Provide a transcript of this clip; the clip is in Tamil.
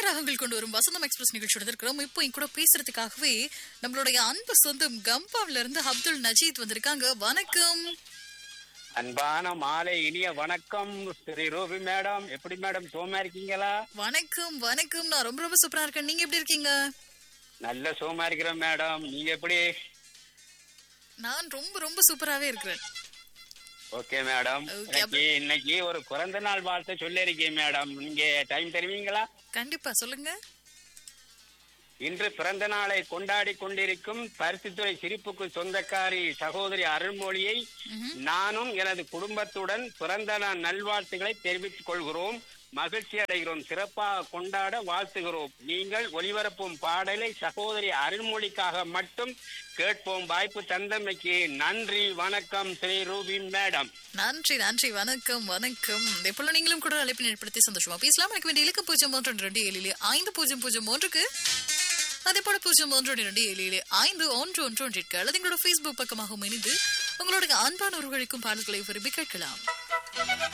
ராகங்கள் கொண்டு வரும் வசந்தம் எக்ஸ்பிரஸ் நிகழ்ச்சியோட இருக்கிறோம் இப்போ என் கூட பேசுறதுக்காகவே நம்மளுடைய அன்பு சொந்தம் கம்பாவில இருந்து அப்துல் நஜீத் வந்திருக்காங்க வணக்கம் அன்பான மாலை இனிய வணக்கம் ஸ்ரீ ரூபி மேடம் எப்படி மேடம் சோமா இருக்கீங்களா வணக்கம் வணக்கம் நான் ரொம்ப ரொம்ப சூப்பரா இருக்கேன் நீங்க எப்படி இருக்கீங்க நல்ல சோமா இருக்கிறேன் மேடம் நீங்க எப்படி நான் ரொம்ப ரொம்ப சூப்பராவே இருக்கிறேன் ஓகே மேடம் Okay, இன்னைக்கு இன்னைக்கு ஒரு பிறந்த நாள் வாழ்த்து சொல்லியிருக்கேன் மேடம் நீங்க டைம் தருவீங்களா கண்டிப்பா சொல்லுங்க இன்று பிறந்த நாளை கொண்டாடி கொண்டிருக்கும் பருத்தித்துறை சிரிப்புக்கு சொந்தக்காரி சகோதரி அருள்மொழியை நானும் எனது குடும்பத்துடன் பிறந்த நாள் நல்வாழ்த்துக்களை தெரிவித்துக் கொள்கிறோம் மகிழ்ச்சி அடைகிறோம் சிறப்பாக கொண்டாட வாழ்த்துகிறோம் நீங்கள் ஒளிபரப்பும் பாடலை சகோதரி அருள்மொழிக்காக மட்டும் கேட்போம் வாய்ப்பு தந்தமைக்கு நன்றி வணக்கம் ஸ்ரீ ரூபி மேடம் நன்றி நன்றி வணக்கம் வணக்கம் எப்பொழுது நீங்களும் கூட அழைப்பினை ஏற்படுத்தி சந்தோஷமா பேசலாம் எனக்கு வேண்டிய இலக்கு பூஜ்ஜியம் மூன்று ரெண்டு ஏழு ஐந்து பூஜ்ஜியம் பூஜ்ஜியம் மூன்றுக்கு அதே போல பூஜ்ஜியம் ஒன்று இரண்டு ஏழு ஏழு ஐந்து ஒன்று ஒன்று ஒன்றிற்கு அல்லது எங்களோட ஃபேஸ்புக் பக்கமாக இணைந்து உங்களுடைய அன்பான உறவுகளுக்கும் பாடல்களை விரும்பி கேட்கலாம்